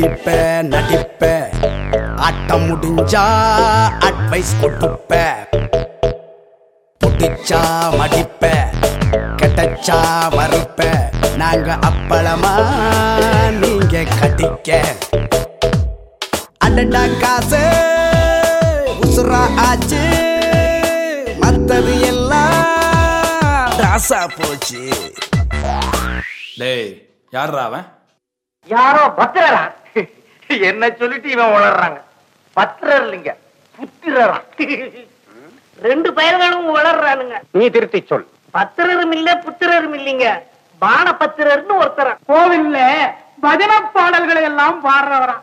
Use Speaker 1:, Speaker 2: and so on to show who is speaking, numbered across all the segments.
Speaker 1: படிப்ப நடிப்ப ஆட்டம் முடிஞ்சா அட்வைஸ் கொடுப்ப புடிச்சா மடிப்ப கெட்டச்சா மறுப்ப நாங்க அப்பளமா நீங்க கட்டிக்க அடடா காசு உசுரா ஆச்சு மத்தது எல்லாம் ராசா போச்சு
Speaker 2: டேய் யார்ரா அவன்
Speaker 3: யாரோ பத்திரரா என்ன சொல்லிட்டு இவன் வளர்றாங்க பத்திரர் இல்லைங்க புத்திரரா
Speaker 4: ரெண்டு பயல்களும் வளர்றானுங்க
Speaker 3: நீ திருத்தி சொல்
Speaker 4: பத்திரரும் இல்ல புத்திரரும் இல்லைங்க பான பத்திரர்னு ஒருத்தர்
Speaker 5: கோவில்ல பஜன பாடல்களை எல்லாம் பாடுறவராம்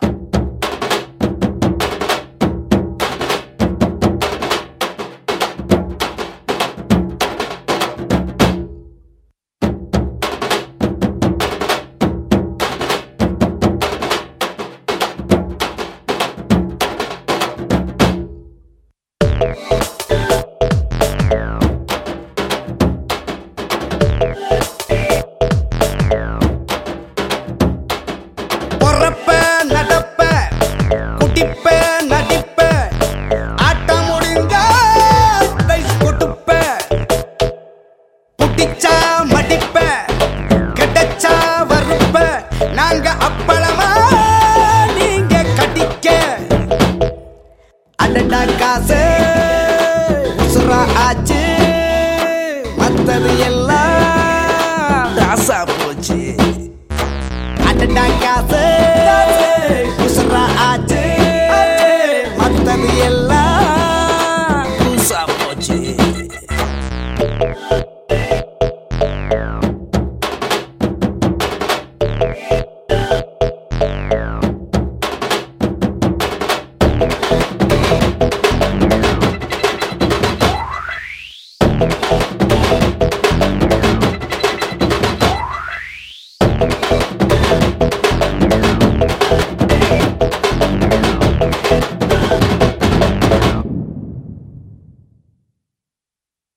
Speaker 1: பொறப்ப நடப்ப குடிப்ப நடிப்ப ஆட்டம் முடிஞ்ச ரைஸ் கொடுப்ப புட்டிச்சா மடிப்ப கெட்டச்சா வறுப்ப நாங்க அப்பளமா நீங்க கடிக்க அடடா காசு